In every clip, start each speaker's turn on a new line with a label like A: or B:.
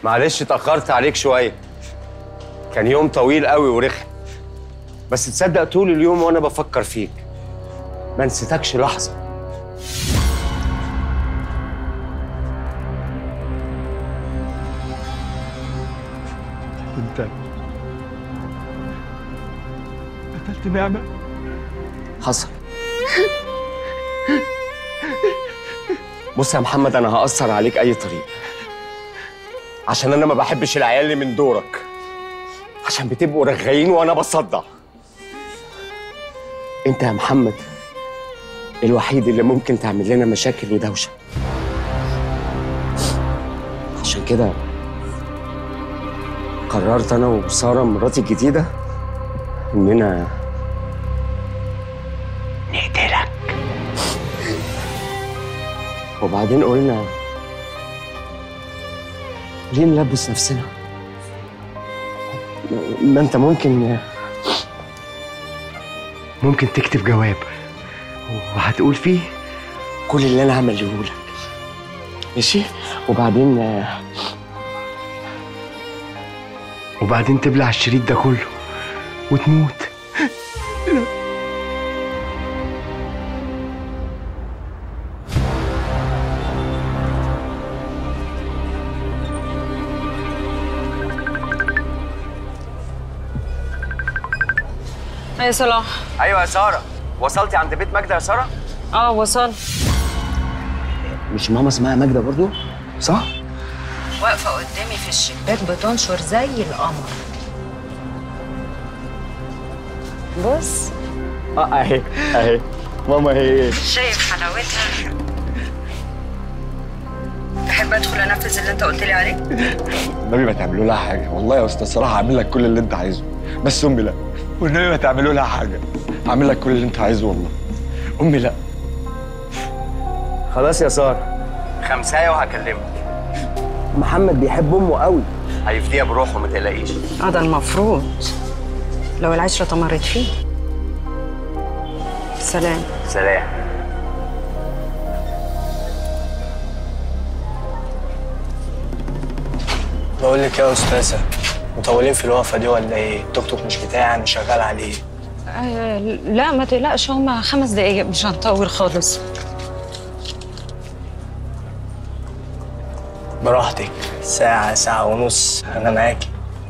A: معلش اتأخرت عليك شوية كان يوم طويل قوي ورخم بس تصدق طول اليوم وانا بفكر فيك ما نسيتكش لحظة
B: انت قتلت نعمة
A: حصل بص يا محمد انا هأثر عليك اي طريق عشان انا ما بحبش العيال اللي من دورك عشان بتبقوا رغايين وانا بصدع انت يا محمد الوحيد اللي ممكن تعمل لنا مشاكل ودوشه عشان كده قررت انا وساره مراتي الجديده اننا نقتلك وبعدين قلنا ليه نلبس نفسنا ما انت ممكن
B: ممكن تكتب جواب وهتقول فيه
A: كل اللي انا عمله لك ماشي وبعدين
B: وبعدين تبلع الشريط ده كله وتموت
C: يا صلاح
A: ايوه يا ساره وصلتي عند بيت ماجده يا ساره
C: اه وصل
A: مش ماما اسمها ماجده برضو صح
C: واقفه قدامي في الشباك بتنشر زي القمر بص
A: اه اهي اهي ماما هي
C: شايف حلاوتها تحب ادخل انفذ اللي انت قلت لي عليه
D: النبي ما تعملوا لها حاجه والله يا استاذ صلاح هعمل لك كل اللي انت عايزه بس امي لا والنبي ما تعملوا لها حاجه هعمل لك كل اللي انت عايزه والله امي لا
A: خلاص يا ساره خمسايه وهكلمك محمد بيحب امه قوي هيفديها بروحه ما تقلقيش
C: اه ده المفروض لو العشره طمرت فيه سلام
A: سلام
E: بقول لك يا استاذه مطولين في الوقفه دي ولا ايه؟ التوك توك مش بتاعي انا شغال عليه
C: آه لا ما تقلقش هما خمس دقايق مش هنطول خالص
E: براحتك ساعه ساعه ونص انا معاكي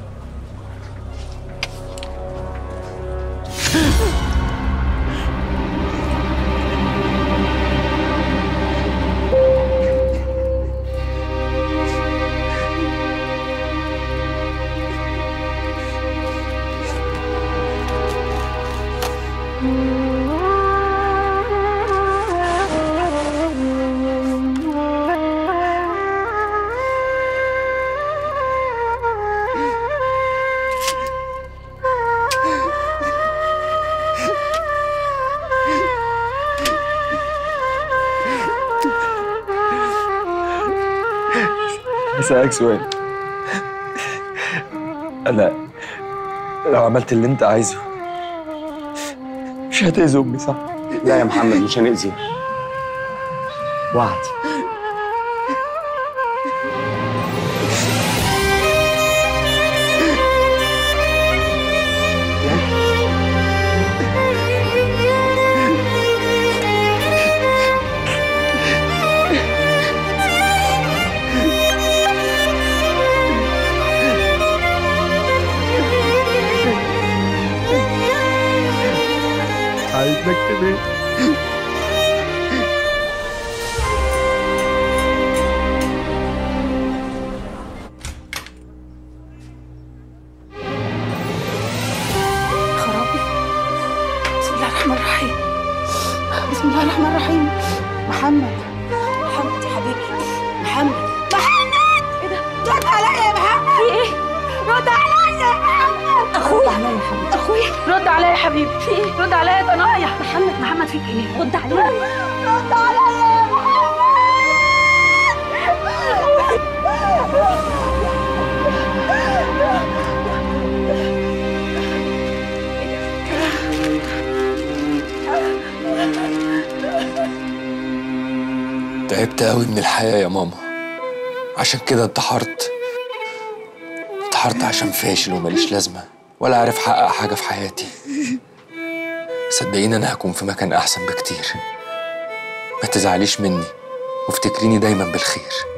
D: هسألك سؤال انا لو عملت اللي انت عايزه مش هتأذي امي صح؟
A: لا يا محمد مش هنأذيها وعد
B: عايز نكتب ايه؟
F: خرابي بسم الله الرحمن الرحيم بسم الله الرحمن الرحيم محمد محمد يا حبيبي محمد محمد ايه ده رد عليا يا محمد في ايه رد عليا يا محمد اخويا عليا يا حبيبي اخويا رد عليا يا حبيبي في ايه رد عليا يا ضنايا محمد محمد فيك ايه رد عليا رد عليا يا
D: تعبت قوي من الحياة يا ماما عشان كده انتحرت
G: انتحرت عشان فاشل وماليش لازمة ولا عارف أحقق حاجة في حياتي صدقيني أنا هكون في مكان أحسن بكتير ما تزعليش مني وافتكريني دايما بالخير